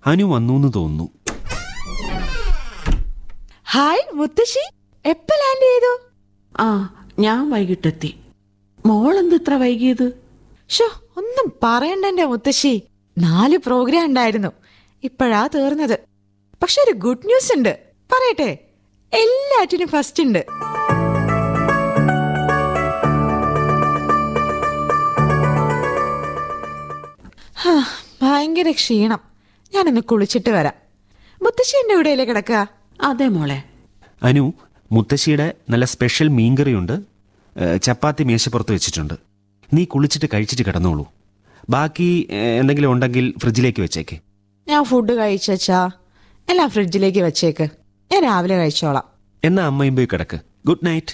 അനു വന്നു എന്ന് തോന്നുന്നു ഹായ് മുത്തശ്ശി എപ്പ ലാൻഡ് ചെയ്തു ആ ഞാൻ വൈകിട്ടെത്തി മോളെന്ത് ഇത്ര വൈകിയത് ഷോ ഒന്നും പറയണ്ട എന്റെ മുത്തശ്ശി നാല് പ്രോഗ്രാം ഉണ്ടായിരുന്നു ഇപ്പോഴാ തീർന്നത് പക്ഷെ ഒരു ഗുഡ് ന്യൂസ് ഉണ്ട് പറയട്ടെ എല്ലാറ്റിനും ഫസ്റ്റ് ഉണ്ട് ഹാ, ഭയങ്കര ക്ഷീണം ഞാനൊന്ന് കുളിച്ചിട്ട് വരാം മുത്തശ്ശി എന്റെ ഇവിടെയല്ലേ കിടക്കുക അതെ മോളെ അനു മുത്തശ്ശിയുടെ നല്ല സ്പെഷ്യൽ മീൻകറിയുണ്ട് ഏ, ചപ്പാത്തി മേശപ്പുറത്ത് വെച്ചിട്ടുണ്ട് നീ കുളിച്ചിട്ട് കഴിച്ചിട്ട് കിടന്നോളൂ ബാക്കി ഏ, എന്തെങ്കിലും ഉണ്ടെങ്കിൽ ഫ്രിഡ്ജിലേക്ക് വെച്ചേക്ക് ഞാൻ ഫുഡ് കഴിച്ചാ എല്ലാം ഫ്രിഡ്ജിലേക്ക് വെച്ചേക്ക് ഞാൻ രാവിലെ കഴിച്ചോളാം എന്നാ അമ്മയും പോയി കിടക്ക് ഗുഡ് നൈറ്റ്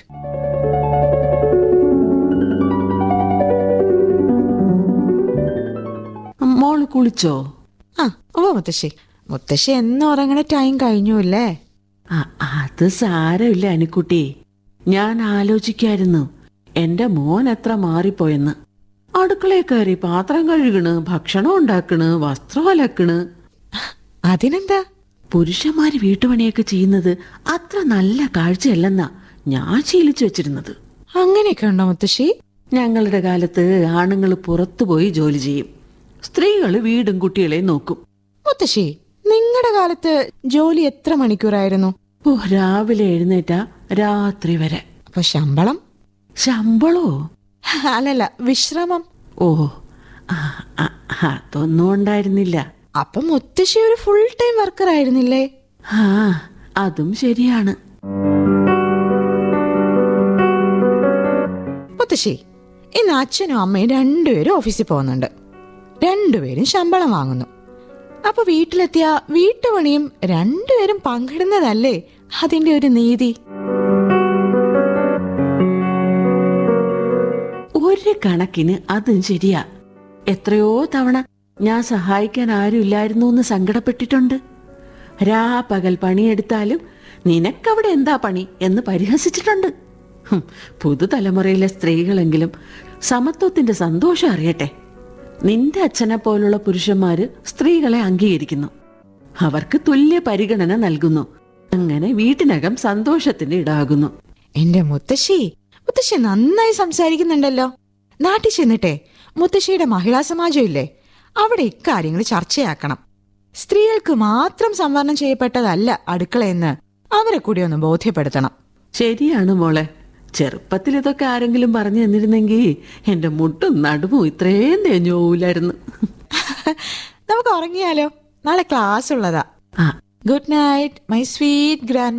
മോള് കുളിച്ചോ ആ ഓ മുത്തശ്ശി മുത്തശ്ശി എന്ന് ഉറങ്ങണ ടൈം കഴിഞ്ഞു അല്ലേ ആ, അത് സാരമില്ല അനിക്കുട്ടി ഞാൻ ആലോചിക്കായിരുന്നു എന്റെ മോൻ എത്ര മാറിപ്പോയെന്ന് അടുക്കളയിൽ കയറി പാത്രം കഴുകണ് ഭക്ഷണം ഉണ്ടാക്കണ് വസ്ത്രം അലക്കണ് അതിനെന്താ പുരുഷന്മാര് വീട്ടുപണിയൊക്കെ ചെയ്യുന്നത് അത്ര നല്ല കാഴ്ചയല്ലെന്നാ ഞാൻ ശീലിച്ചു വെച്ചിരുന്നത് അങ്ങനെയൊക്കെ ഉണ്ടോ മുത്തശ്ശി ഞങ്ങളുടെ കാലത്ത് ആണുങ്ങൾ പുറത്തുപോയി ജോലി ചെയ്യും സ്ത്രീകൾ വീടും കുട്ടികളെയും നോക്കും മുത്തശ്ശി നിങ്ങളുടെ കാലത്ത് ജോലി എത്ര മണിക്കൂറായിരുന്നു ഓ രാവിലെ എഴുന്നേറ്റ രാത്രി വരെ അപ്പൊ ശമ്പളം ശമ്പളോ അല്ലല്ല വിശ്രമം ഓ ആ, ആ, അതൊന്നും ഉണ്ടായിരുന്നില്ല അപ്പൊ മുത്തശ്ശി ഒരു ഫുൾ ടൈം വർക്കർ ആയിരുന്നില്ലേ ആ അതും ശരിയാണ് മുത്തശ്ശി ഇന്ന് അച്ഛനും അമ്മയും രണ്ടുപേരും ഓഫീസിൽ പോകുന്നുണ്ട് രണ്ടുപേരും ശമ്പളം വാങ്ങുന്നു അപ്പൊ വീട്ടിലെത്തിയ വീട്ടുപണിയും രണ്ടുപേരും പങ്കിടുന്നതല്ലേ അതിന്റെ ഒരു നീതി ഒരു കണക്കിന് അതും ശരിയാ എത്രയോ തവണ ഞാൻ സഹായിക്കാൻ ആരും ഇല്ലായിരുന്നു എന്ന് സങ്കടപ്പെട്ടിട്ടുണ്ട് രാ പകൽ പണിയെടുത്താലും നിനക്കവിടെ എന്താ പണി എന്ന് പരിഹസിച്ചിട്ടുണ്ട് ഹും, പുതുതലമുറയിലെ സ്ത്രീകളെങ്കിലും സമത്വത്തിന്റെ സന്തോഷം അറിയട്ടെ നിന്റെ അച്ഛനെ പോലുള്ള പുരുഷന്മാര് സ്ത്രീകളെ അംഗീകരിക്കുന്നു അവർക്ക് തുല്യ പരിഗണന നൽകുന്നു അങ്ങനെ വീട്ടിനകം സന്തോഷത്തിന് ഇടാകുന്നു എന്റെ മുത്തശ്ശി മുത്തശ്ശി നന്നായി സംസാരിക്കുന്നുണ്ടല്ലോ നാട്ടിൽ ചെന്നിട്ടെ മുത്തശ്ശിയുടെ മഹിളാ സമാജം ഇല്ലേ അവിടെ ഇക്കാര്യങ്ങൾ ചർച്ചയാക്കണം സ്ത്രീകൾക്ക് മാത്രം സംവരണം ചെയ്യപ്പെട്ടതല്ല അടുക്കളയെന്ന് അവരെ കൂടി ഒന്ന് ബോധ്യപ്പെടുത്തണം ശരിയാണ് മോളെ ചെറുപ്പത്തിൽ ഇതൊക്കെ ആരെങ്കിലും പറഞ്ഞു തന്നിരുന്നെങ്കിൽ എന്റെ മുട്ടും നടുവും ഇത്രയും തേഞ്ഞു പോവില്ലായിരുന്നു നമുക്ക് ഉറങ്ങിയാലോ നാളെ ക്ലാസ് ഉള്ളതാ ആ good night my sweet grand